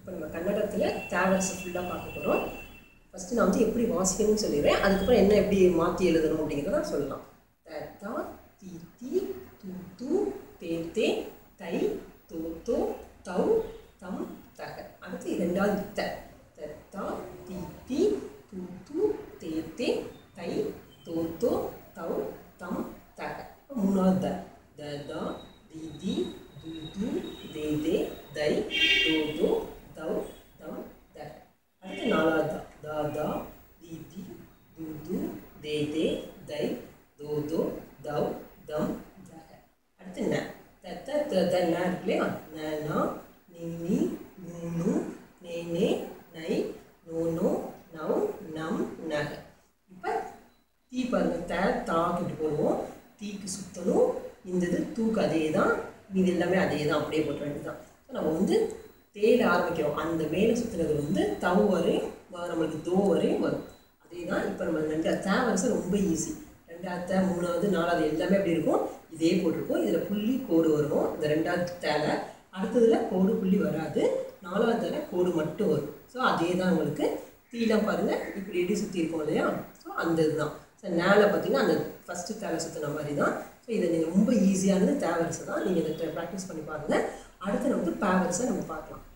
இப்போ நம்ம கன்னடத்தில் தேவரசை ஃபுல்லாக பார்க்க போகிறோம் ஃபஸ்ட்டு நான் வந்து எப்படி வாசிக்கணும்னு சொல்லிடுறேன் அதுக்கப்புறம் என்ன எப்படி மாற்றி எழுதணும் அப்படிங்கிறத சொல்லலாம் தத்தா தி தி து து தே தே தை தோ தோ தௌ தம் தக அடுத்து இரண்டாவது த தத்தா தி தி து து தே தே தை தோ தோ தௌ தம் தக மூணாவது த த தா தி தி து து தே தே தை தோ தோ தௌ தம் தக அடுத்து நாலாவது தா தா தா தி தி து து தே தே தை தோ தோ தௌ தம் தக அடுத்து ந த த த த ந இருக்கு இல்லையா ந நா நீ நீ நூ நூ நே நே நை நோ நோ நௌ நம் நக இப்போ தீ பாருங்க த தா கிட்ட போடுவோம் தீக்கு சுற்றணும் இந்த இது தூக்கு அதே தான் இது எல்லாமே அதே தான் அப்படியே போட்ட வேண்டியதுதான் ஸோ நம்ம வந்து தேயில ஆரம்பிக்கிறோம் அந்த மேலே சுற்றுறது வந்து தவ் வரையும் வ- நம்மளுக்கு தோ வரையும் வரும் அதே தான் இப்போ நம்ம ரெண்டு தே வரிசை ரொம்ப ஈஸி ரெண்டாவது தே மூணாவது நாலாவது எல்லாமே எப்படி இருக்கும் இதே போட்டிருக்கும் இதில் புள்ளி கோடு வரும் இந்த ரெண்டாவது தேலை அடுத்ததில் கோடு புள்ளி வராது நாலாவது தேலை கோடு மட்டும் வரும் ஸோ அதே தான் உங்களுக்கு தீலாம் பாருங்கள் இப்படி எப்படி சுற்றி இருக்கோம் இல்லையா ஸோ அந்த இதுதான் ஸோ நேல பார்த்தீங்கன்னா அந்த ஃபஸ்ட்டு தேவை சுற்றின மாதிரி தான் ஸோ இதை நீங்கள் ரொம்ப ஈஸியானது தேவரிசை தான் நீங்கள் இதை ப்ராக்டிஸ் பண்ணி பாருங்கள் அடுத்து நமக்கு பேவரிசை நம்ம பார்க்கலாம்